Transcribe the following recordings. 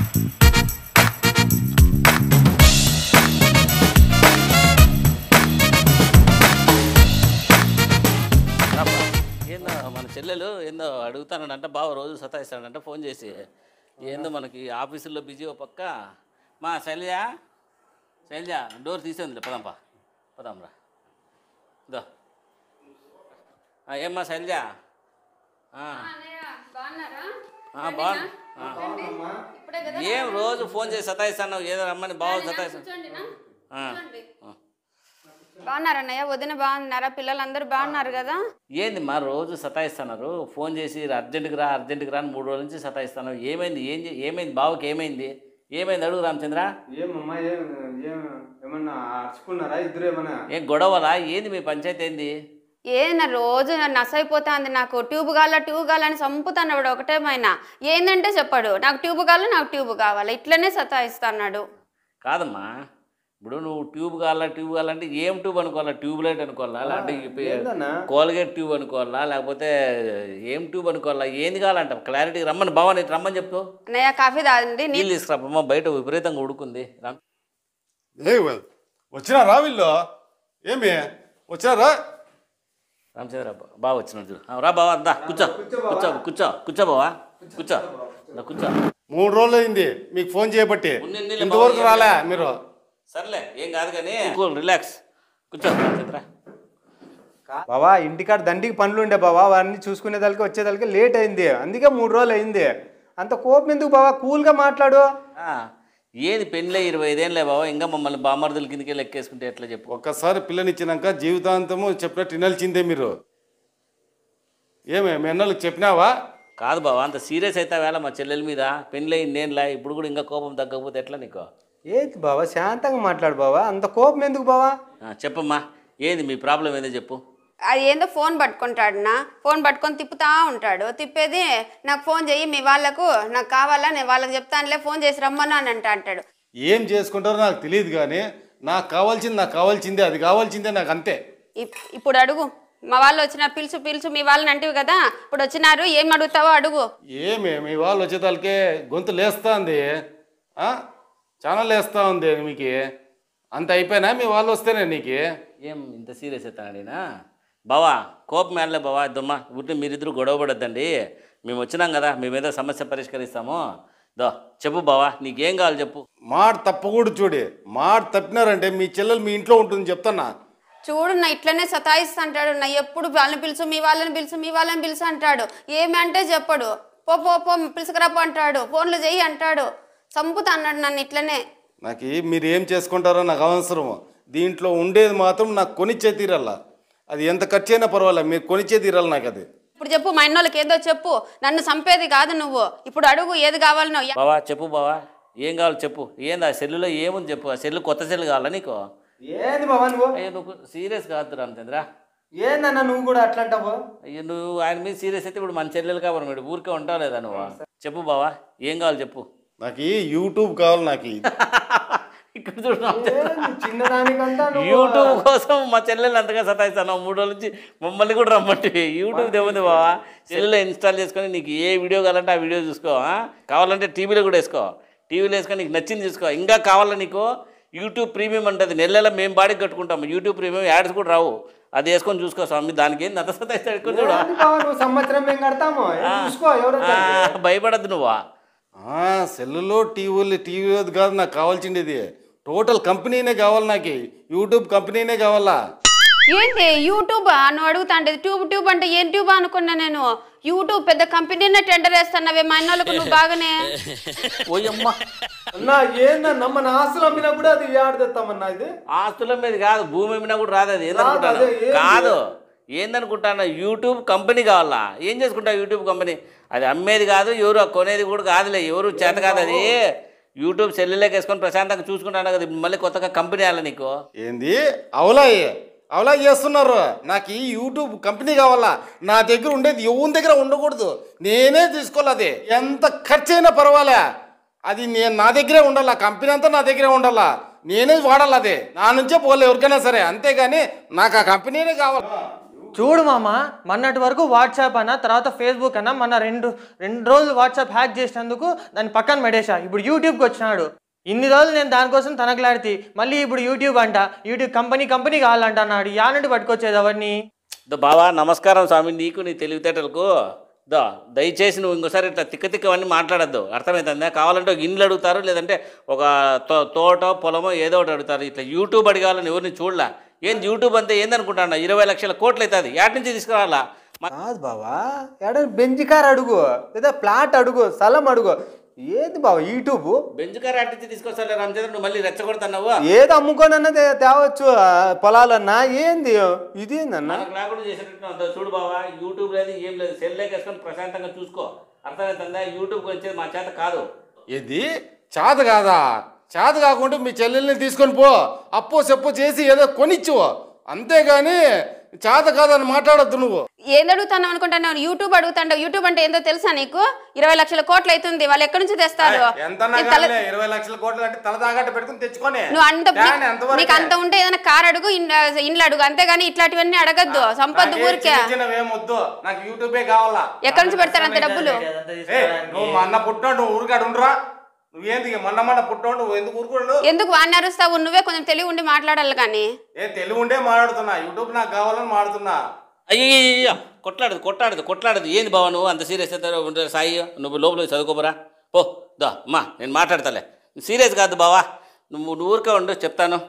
రాబ్బా. ఏందో మన చెల్లెలు ఏందో అడుగుతానంట బావ రోజు సతాయిస్తాడంట ఫోన్ చేసి ఏందో మనకి ఆఫీసుల్లో బిజీ ఓ పక్క మా శైలజ శైలజ డోర్ తీసేందిలే పదాంపా పదాంరా దో ఆ, ఏమ్మా శైలజ ఆ, ఆ, బాగున్నా ఆ. ఏం రోజు ఫోన్ చేసి సతాయిస్తాను ఏదో రమ్మని బావ సతాయిస్తాను ఆ, ఆ. బాగున్నారన్నయ్య వదిన బాగున్నారా పిల్లలందరూ బాగున్నారు కదా ఏంది మా రోజు సతాయిస్తున్నారు ఫోన్ చేసి అర్జెంటుకి రా అర్జెంటుకి రా అని మూడు రోజుల నుంచి సతాయిస్తాను ఏమైంది ఏం చే- ఏమైంది బావకి ఏమైంది ఏమైంది అడుగు రామచంద్ర ఏమమ్మా ఏం ఏం ఏమన్నా అరుచుకున్నారా ఇద్దరు ఏమన్నా ఏం గొడవలా ఏంది మీ పంచాయతీ ఏంది ఏదైనా రోజు నన్ను నసైపోతుంది నాకు ట్యూబ్ కావాలా ట్యూబ్ కావాలని చంపుతున్నాడు ఒకటేమైనా ఏందంటే చెప్పాడు నాకు ట్యూబ్ కావాలా నాకు ట్యూబ్ కావాలా ఇట్లనే సతాయిస్తున్నాడు కాదమ్మా ఇప్పుడు నువ్వు ట్యూబ్ కావాలా ట్యూబ్ కావాలంటే ఏం ట్యూబ్ అనుకోవాలా ట్యూబ్ లైట్ అనుకోవాలా లేదంటే ఏందన్నా? కోల్గేట్ ట్యూబ్ అనుకోవాలా లేకపోతే ఏం ట్యూబ్ అనుకోవాలా ఏంది కావాలంట క్లారిటీ రమ్మని బావ నీకు రమ్మని చెప్తూ అన్నయ్య కాఫీ తాగండి నీ నీళ్ళు తీసుకురామ్మా బయట విపరీతంగా ఉడుకుంది రా ఏ వచ్చినారా వీళ్ళు ఏమి వచ్చినారా రామచంద్ర బావ వచ్చినాడు చూడు ఆ, రా బావ దా కూర్చో కూర్చో కూర్చో కూర్చో బావా కూర్చో దా, కూర్చో మూడు రోజులు అయింది మీకు ఫోన్ చేయబట్టి ఉన్ని నీళ్ళ ఇంతవరకు బావ, రాలే మీరు సర్లే ఏం కాదు కానీ కూల్ రిలాక్స్ కూర్చో రామచంద్ర బావా ఇంటికాడ దండికి పనులు ఉండే బావా వారిని చూసుకునేదానికి వచ్చేదానికి లేట్ అయింది అందుకే మూడు రోజులు అయింది అంత కోపం ఎందుకు బావా కూల్గా మాట్లాడు ఆ, ఏది పెళ్ళే ఇరవై ఐదేళ్ళే బావ ఇంకా మమ్మల్ని బామర్దుల కిందకి లెక్కేసుకుంటే ఎట్లా చెప్పు ఒక్కసారి పిల్లనిచ్చినాక జీవితాంతము చెప్పినట్టు వినాల్సిందే మీరు ఏమే మీ అన్నలకు చెప్పినావా కాదు బావ అంత సీరియస్ అయితే వేళ మా చెల్లెల మీద పెళ్ళి నేనులా ఇప్పుడు కూడా ఇంకా కోపం తగ్గకపోతే ఎట్లా నీకు ఏంటి బావా శాంతంగా మాట్లాడు బావా అంత కోపం ఎందుకు బావా ఆ, చెప్పమ్మా ఏంది మీ ప్రాబ్లం ఏందో చెప్పు అది ఏందో ఫోన్ పట్టుకుంటాడు నా ఫోన్ పట్టుకొని తిప్పుతా ఉంటాడు తిప్పేది నాకు ఫోన్ చెయ్యి మీ వాళ్ళకు నాకు కావాలా నేను వాళ్ళకి చెప్తానులే ఫోన్ చేసి రమ్మను అని అంట అంటాడు ఏం చేసుకుంటారో నాకు తెలియదు కానీ నాకు కావాల్సింది నాకు కావాల్సిందే అది కావాల్సిందే నాకు అంతే ఇప్- ఇప్పుడు అడుగు మా వాళ్ళు వచ్చిన పిలుచు పిలుచు మీ వాళ్ళని అంటివి కదా ఇప్పుడు వచ్చినారు ఏం అడుగుతావో అడుగు ఏమే మీ వాళ్ళు వచ్చేదానికి గొంతు లేస్తుంది ఆ? చాలా లేస్తా ఉంది మీకు అంత అయిపోయినా మీ వాళ్ళు వస్తేనే నీకు ఏం ఇంత సీరియస్ అవుతానడినా బావా కోపం మేడలే బావా దుమ్మ ఊరిని మీరిద్దరు గొడవ పడద్దండి మేము వచ్చినాం కదా మేమేదో సమస్య పరిష్కరిస్తాము దో చెప్పు బావా నీకేం కావాలి చెప్పు మాట తప్పకూడదు చూడి మాట తప్పినారంటే మీ చెల్లెలు మీ ఇంట్లో ఉంటుంది చెప్తానా చూడు నా ఇట్లనే సతాయిస్తుంటాడు నా ఎప్పుడు వాళ్ళని పిలుచు మీ వాళ్ళని పిలుచు మీ వాళ్ళని పిలుచు అంటాడు ఏమి అంటే చెప్పడు పో పో పో పిలుచుకురాపో అంటాడు ఫోన్లు చెయ్యి అంటాడు చంపుతా అన్నాడు నన్ను ఇట్లనే నాకు ఈ- మీరు ఏం చేసుకుంటారో నాకు అవసరము దీంట్లో ఉండేది మాత్రం నాకు కొనిచ్చే తీరాల అది ఎంత ఖర్చు అయినా పర్వాలేదు మీరు కొనిచ్చే తీరాలి నాకు అది ఇప్పుడు చెప్పు మా ఇన్నోళ్ళకి ఏదో చెప్పు నన్ను చంపేది కాదు నువ్వు ఇప్పుడు అడుగు ఏది కావాలనో బావా చెప్పు బావా ఏం కావాలి చెప్పు ఏంది ఆ సెల్లులో ఏముంది చెప్పు ఆ సెల్లు కొత్త సెల్లు కావాలా నీకు ఏంది బావా నువ్వు అయ్యో నువ్వు సీరియస్ కాదు రామచంద్ర ఏందన్నా నువ్వు కూడా అట్లా అంటావు అయ్యో నువ్వు ఆయన మీద సీరియస్ అయితే ఇప్పుడు మన చెల్లెలు కాబట్టి మీరు ఊరికే ఉంటావు లేదా నువ్వు చెప్పు బావా ఏం కావాలి చెప్పు నాకు ఈ యూట్యూబ్ కావాలి నాకు ఈ. ఇక్కడ చూడు రామచంద్ర. ఏంది చిన్నదానికంతా నువ్వు యూట్యూబ్ కోసం మా చెల్లెలు అంతగా సతాయిస్తాను మూడు రోజుల నుంచి మమ్మల్ని కూడా రమ్మంటే యూట్యూబ్ ఏముంది బావా సెల్లులో ఇన్స్టాల్ చేసుకొని నీకు ఏ వీడియో కావాలంటే ఆ వీడియో చూసుకో ఆ? కావాలంటే టీవీలో కూడా వేసుకో టీవీలో వేసుకొని నీకు నచ్చింది చూసుకో ఇంకా కావాలా నీకు యూట్యూబ్ ప్రీమియం ఉంటుంది నెల నెల మేము బాడీకి కట్టుకుంటాం యూట్యూబ్ ప్రీమియం యాడ్స్ కూడా రావు అది వేసుకొని చూసుకో స్వామి దానికి ఏంది అంత సతాయిస్తాడు ఇక్కడ చూడు ఏంది బావా నువ్వు సంవత్సరం మేము కడతాము ఏం చూసుకో ఎవరో ఆ, భయపడద్దు నువ్వా ఆ, సెల్లులో టీవీలు టీవీ కాదు నాకు కావాల్సిండేది టోటల్ కంపెనీనే కావాలి నాకు యూట్యూబ్ కంపెనీనే కావాలా ఏంటి యూట్యూబ్ నువ్వు అడుగుతాంటే ట్యూబ్ ట్యూబ్ అంటే ఏం ట్యూబ్ అనుకున్నా నేను యూట్యూబ్ పెద్ద కంపెనీనే టెండర్ వేస్తున్నావే మా ఇన్నోళ్ళకు నువ్వు బాగానే ఓయమ్మ అన్నా ఏందన్నా మన ఆస్తులు అమ్మినా కూడా అది ఆడదెత్తామన్నా ఇది ఆస్తుల మీద కాదు భూమి మీద కూడా రాదు అది ఏందనుకుంటాను అదే, ఏంది? కాదు ఏందనుకుంటాను యూట్యూబ్ కంపెనీ కావాలా ఏం చేసుకుంటావు యూట్యూబ్ కంపెనీ అది అమ్మేది కాదు ఎవరు కొనేది కూడా కాదులే ఎవరు చేత కాదు అది యూట్యూబ్ సెల్లులోకి వేసుకొని ప్రశాంతంగా చూసుకుంటాను కదా ఇప్పుడు మళ్ళీ కొత్తగా కంపెనీ అలా నీకు ఏంది అవలాయి అవలా చేస్తున్నారు నాకు ఈ యూట్యూబ్ కంపెనీ కావాలా నా దగ్గర ఉండేది ఎవరి దగ్గర ఉండకూడదు నేనే తీసుకోవాలి అది ఎంత ఖర్చు అయినా పర్వాలే అది నేను నా దగ్గరే ఉండాలా కంపెనీ అంతా నా దగ్గరే ఉండాలా నేనే వాడాలి అది నా నుంచే పోలే ఎవరికైనా సరే అంతేగాని నాకు ఆ కంపెనీనే కావాలి చూడు మామ మొన్నటి వరకు వాట్సాప్ అన్న తర్వాత ఫేస్బుక్ అన్న మొన్న రెండు రెండు రోజులు వాట్సాప్ హ్యాక్ చేసినందుకు దాన్ని పక్కన పెట్టేశా ఇప్పుడు యూట్యూబ్కి వచ్చినాడు ఇన్ని రోజులు నేను దానికోసం తనకలాడితే మళ్ళీ ఇప్పుడు యూట్యూబ్ అంట యూట్యూబ్ కంపెనీ కంపెనీ కావాలంట అన్నాడు యానంటి పట్టుకొచ్చేది అవన్నీ దో బావా నమస్కారం స్వామి నీకు నీ తెలివితేటలకు దో దయచేసి నువ్వు ఇంకోసారి ఇట్లా తిక్క తిక్కవన్నీ మాట్లాడద్దు అర్థమవుతుందా కావాలంటే ఒక ఇండ్లు అడుగుతారు లేదంటే ఒక తో తోట పొలమో ఏదో ఒకటి అడుగుతారు ఇట్లా యూట్యూబ్ అడగాలని ఎవరిని చూడలే ఏంది యూట్యూబ్ అంతా ఏందనుకుంటాను ఇరవై లక్షల కోట్లు అవుతుంది యాటి నుంచి తీసుకురావాలా మ- కాదు బావా ఎడ బెంచ్ కార్ అడుగు లేదా ప్లాట్ అడుగు స్థలం అడుగు ఏది బావా యూట్యూబ్ బెంచ్ కార్ యాటి నుంచి తీసుకొస్తా రామచంద్ర నువ్వు మళ్ళీ రెచ్చగొడుతున్నావు ఏది అమ్ముకోనన్నా తే- తేవచ్చు ఆ, పొలాలన్నా ఏంది ఇదేందన్నా మనకు లేకుండా చేసినట్టు అంత చూడు బావా యూట్యూబ్ లేదు ఏం లేదు సెల్ వేసుకొని ప్రశాంతంగా చూసుకో అర్థమవుతుందా యూట్యూబ్కి వచ్చేది మా చేత కాదు ఇది చేత కాదా చేత కాకుండా మీ చెల్లెల్ని తీసుకొని పో అప్పు చెప్పు చేసి ఏదో కొనిచ్చు అంతేగాని చేత కాదని మాట్లాడొద్దు నువ్వు ఏంది అడుగుతాను అనుకుంటున్నావు యూట్యూబ్ అడుగుతాండవు యూట్యూబ్ అంటే ఏందో తెలుసా నీకు ఇరవై లక్షల కోట్లు అవుతుంది వాళ్ళు ఎక్కడి నుంచి తెస్తారు ఎంత నీ తల- ఇరవై లక్షల కోట్లు అంటే తల తాగట్టు పెట్టుకుని తెచ్చుకొని నువ్వు అంత దాన్ని ఎంతవరకే? నీకు అంత ఉంటే ఏదైనా కార్ అడుగు ఇన్- ఇండ్లు అడుగు అంతేగాని ఇట్లాంటివన్నీ అడగద్దు సంపద నాకేం ఊరికే చిన్న చిన్నవేం వద్దు నాకు యూట్యూబే కావాలా ఎక్కడి నుంచి పెడతారు అంత డబ్బులు ఏ నువ్వు మొన్న పుట్టాడు నువ్వు ఊరికాడు ఉండరా నువ్వేంది మొన్న మొన్న పుట్టాడు నువ్వు ఎందుకు ఊరుకోడు ఎందుకు వాడిని అరుస్తావు నువ్వే కొంచెం తెలివి ఉండి మాట్లాడాలి కానీ ఏ తెలివి ఉండే మాట్లాడుతున్నా యూట్యూబ్ నాకు కావాలని మాట్లాడుతున్నా అయ్యో కొట్లాడదు కొట్లాడదు కొట్లాడదు ఏంది బావ నువ్వు అంత సీరియస్ అయితే సాయి నువ్వు లోపల పోయి చదువుకోబరా పో దా అమ్మా నేను మాట్లాడతాలే సీరియస్ కాదు బావా నువ్వు నువ్వు ఊరికే ఉండు చెప్తాను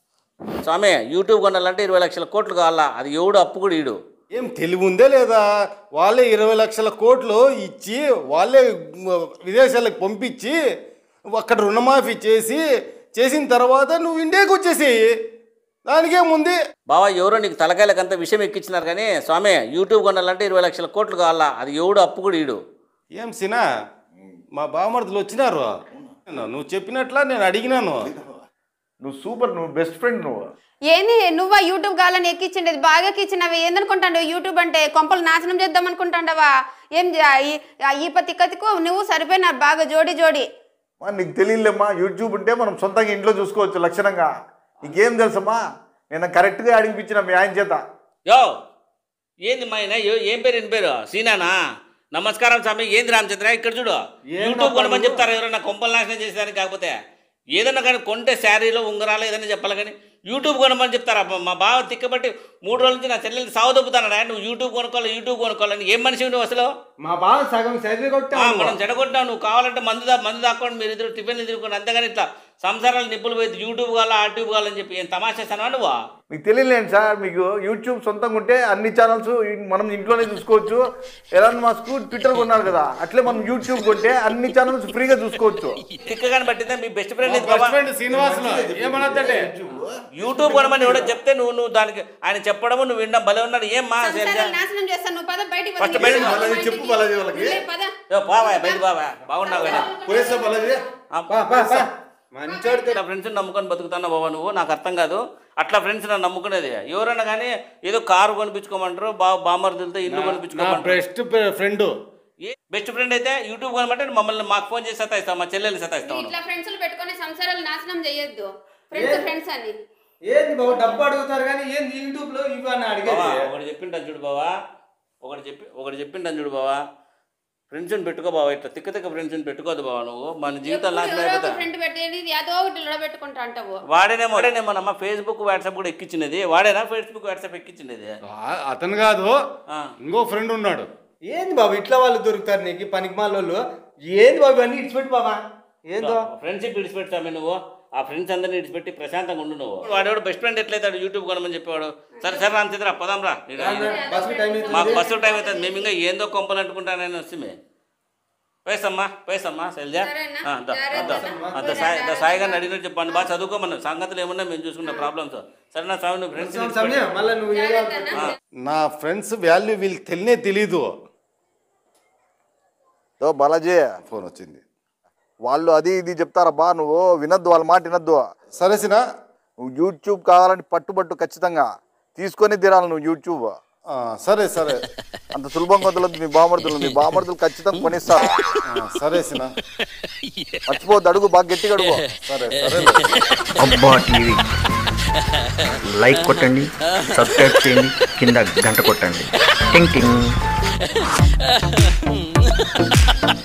స్వామి యూట్యూబ్ కొనాలంటే ఇరవై లక్షల కోట్లు కావాలా అది ఎవడు అప్పు కూడా ఈడు ఏం తెలివి ఉందే లేదా వాళ్ళే ఇరవై లక్షల కోట్లు ఇచ్చి వాళ్ళే విదేశాలకు పంపించి అక్కడ రుణమాఫీ చేసి చేసిన తర్వాత నువ్వు ఇండియాకి వచ్చేసేయి దానికేముంది బావా ఎవరో నీకు తలకాయలకంత విషయం ఎక్కించినారు కానీ స్వామి యూట్యూబ్ కొనాలంటే ఇరవై లక్షల కోట్లు కావాలా అది ఎవడు అప్పు కూడా ఈడు ఏం సినా మా బావమరుదులు వచ్చినారు నువ్వు చెప్పినట్లా నేను అడిగినాను నువ్వు సూపర్ నువ్వు బెస్ట్ ఫ్రెండ్ నువ్వు ఏంది నువ్వా యూట్యూబ్ కావాలని ఎక్కించిండేది బాగా ఎక్కించినవి ఏందనుకుంటాడు యూట్యూబ్ అంటే కొంపలు నాశనం చేద్దాం అనుకుంటాండవా ఏం చే- ఈ- ఈ పత్తి కతికు నువ్వు సరిపోయినారు బాగా జోడి జోడి మా నీకు తెలియలేమ్మా యూట్యూబ్ ఉంటే మనం సొంతంగా ఇంట్లో చూసుకోవచ్చు లక్షణంగా నీకేం తెలుసమ్మా నేను కరెక్ట్గా అడిగిపించిన మీ ఆయన చేత యో ఏంది మా ఆయన యో- ఏం పేరు ఏం పేరు సీనానా నమస్కారం స్వామి ఏంది రామచంద్ర ఇక్కడ చూడు యూట్యూబ్ కొనమని చెప్తారు ఎవరైనా కొంపలు నాశనం చేసేదానికి కాకపోతే ఏదన్నా కానీ కొంటే శారీలో ఉంగరాలు ఏదైనా చెప్పాలి కానీ యూట్యూబ్ కొనమని చెప్తారా అబ్బా, మా బావ తిక్కబట్టి మూడు రోజుల నుంచి నా చెల్లెల్ని సాగు దొబ్బుతానడా నువ్వు యూట్యూబ్ కొనుక్కోవాలి యూట్యూబ్ కొనుక్కోవాలని ఏం మనిషి నువ్వు అసలు మా బావ సగం చదివి ఆ, కొట్టా మనం చెడగొట్టినావు నువ్వు కావాలంటే మందు దా మందు దాక్కోండి మీరు ఇద్దరు టిఫిన్లు తిరుగుకోండి అంతేగాని ఇట్లా సంసారాలు నిప్పులు పోయి యూట్యూబ్ కావాలా ఆ ట్యూబ్ కావాలని చెప్పి ఏం తమాషా చేస్తానా నువ్వు మీకు తెలియలేండి సార్ మీకు యూట్యూబ్ సొంతంగా ఉంటే అన్ని ఛానల్స్ మనం ఇంట్లోనే చూసుకోవచ్చు ఎలా మా స్కూల్ ట్విట్టర్ కొన్నారు కదా అట్లే మనం యూట్యూబ్ కొంటే అన్ని ఛానల్స్ ఫ్రీగా చూసుకోవచ్చు తిక్కగాని పట్టిందా మీ బెస్ట్ ఫ్రెండ్ ఇది బెస్ట్ బావా. ఫ్రెండ్ శ్రీనివాసులు ఏమన్నదంటే యూట్యూబ్ కొనమని ఎవడో చెప్తే నువ్వు నువ్వు దానికి ఆయన చెప్పడము నువ్వు వినడం భలే ఉన్నాడు ఏం మా సంసారాలు నాశనం చేస్తాను నువ్వు పద బయటికి ఫస్ట్ బయటికి పద. బాలాజీ చెప్పు బాలాజీ వాళ్ళకి. లే, పద బాబా బయట బాబా బాగున్నావు కదా పోయేస్తా బాలాజీ మంచోడితే నా ఫ్రెండ్స్ నమ్ముకొని బతుకుతున్నావు బాబా నువ్వు నాకు అర్థం కాదు అట్లా ఫ్రెండ్స్ నన్ను నమ్ముకునేది ఎవరైనా కానీ ఏదో కారు కొనిపించుకోమంటారు బా బామర్దులతో ఇల్లు నా కొనిపించుకోమంటారు బెస్ట్ ఫ్రెండ్ ఏ బెస్ట్ ఫ్రెండ్ అయితే యూట్యూబ్ కొనమంటే మమ్మల్ని మాకు ఫోన్ చేసి సతాయిస్తావు మా చెల్లెల్ని సతాయిస్తావు ఇట్లా ఫ్రెండ్స్ పెట్టుకొని సంసారాలు నాశనం చేయొద్దు ఫ్రెండ్స్ ఫ్రెండ్స్ అని ఏంది బావ డబ్బు అడుగుతారు కానీ ఏంది యూట్యూబ్ లో ఇవి అని బావా అడిగేది ఒకటి చెప్పింటాను చూడు బావా ఒకటి చెప్పి ఒకటి చెప్పింటాను చూడు బావా ఫ్రెండ్స్ని పెట్టుకో బావా ఇట్లా తిక్క తిక్క ఫ్రెండ్స్ని పెట్టుకోదు బావా నువ్వు మన జీవితం నాశనం అయిపోతా ఫ్రెండ్ పెట్టేది ఏదో ఒకటి నిలబెట్టుకుంటా అంటావు వాడేనేమో వాడేనేమోనమ్మా ఫేస్బుక్ వాట్సాప్ కూడా ఎక్కించినది వాడేనా ఫేస్బుక్ వాట్సాప్ ఎక్కించినది అతను కాదు ఆ. ఇంకో ఫ్రెండ్ ఉన్నాడు ఏంది బాబు ఇట్లా వాళ్ళు దొరుకుతారు నీకు పనికి వాళ్ళు ఏంది బాబు అన్ని ఇచ్చిపెట్టు బాబా ఏందో ఫ్రెండ్షిప్ విడిచిపెడతామే నువ్వు ఆ ఫ్రెండ్స్ అందరిని విడిచిపెట్టి ప్రశాంతంగా ఉండు నువ్వు వాడేవాడు బెస్ట్ ఫ్రెండ్ ఎట్లయితాడు యూట్యూబ్ కొనమని చెప్పేవాడు సరే సరే రామచంద్ర పదాం రా బస్సు టైం మాకు అవుతుంది బస్సు టైం అవుతుంది మేము ఇంకా ఏందో కొంపలు అంటుకుంటానని వస్తే పోయేసమ్మా పోయేసమ్మా శైలజ సరేనా? ఆ, దా, జాగ్రత్త దా. అమ్మా. ఆ, దా, సాయి దా, సాయి గారిని అడిగినట్టు చెప్పండి బాగా చదువుకోమన్నా సంగతులు ఏమన్నా మేము చూసుకున్న ప్రాబ్లమ్స్ సరేనా స్వామి నువ్వు ఫ్రెండ్స్ సమయం మళ్ళీ నువ్వు ఏదో నా ఫ్రెండ్స్ వాల్యూ వీళ్ళకి తెలియనే తెలీదు తో బాలాజీ ఫోన్ వచ్చింది వాళ్ళు అది ఇది చెప్తారబ్బా నువ్వు వినొద్దు వాళ్ళ మాట వినొద్దు సరేసినా నువ్వు యూట్యూబ్ కావాలని పట్టుబట్టు ఖచ్చితంగా తీసుకొని తీరాలి నువ్వు యూట్యూబ్ ఆ, సరే సరే అంత సులభంగా వదలొద్దు మీ బామర్దులు మీ బామర్దులు ఖచ్చితంగా కొనిస్తారు ఆ, సరే సినా మర్చిపోవద్దు అడుగు బాగా గట్టిగా అడుగు సరే సరే అబ్బా టీవీ లైక్ కొట్టండి సబ్స్క్రైబ్ చేయండి కింద గంట కొట్టండి టింగ్ టింగ్